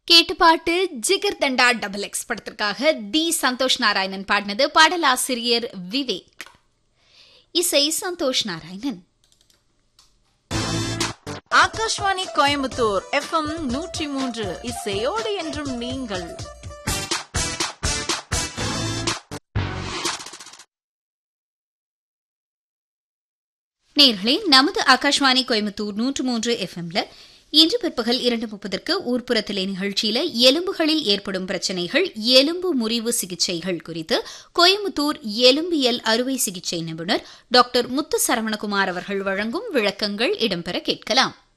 கேட்டு பாட்டு ஜிகர் தண்டா double X படத்திற்காக தி சந்தோஷ் நாராயணன் பாடினது பாடலாசிரியர் விவேக் இசை சந்தோஷ் நாராயணன் ஆகாஷ்வாணி கோயம்புத்தூர் எஃப்எம் நூற்றி மூன்று இசையோடு என்றும் நீங்கள் நேர்களே நமது ஆகாஷ்வாணி கோயம்புத்தூர் நூற்று மூன்று எஃப்எம்ல இன்று பிற்பகல் இரண்டு முப்பதற்கு ஊர்ப்புறத்திலே நிகழ்ச்சியில எலும்புகளில் ஏற்படும் பிரச்சனைகள் எலும்பு முறிவு சிகிச்சைகள் குறித்து கோயம்புத்தூர் எலும்பியல் அறுவை சிகிச்சை நிபுணர் டாக்டர் முத்து சரவணகுமார் அவர்கள் வழங்கும் விளக்கங்கள் இடம்பெற கேட்கலாம்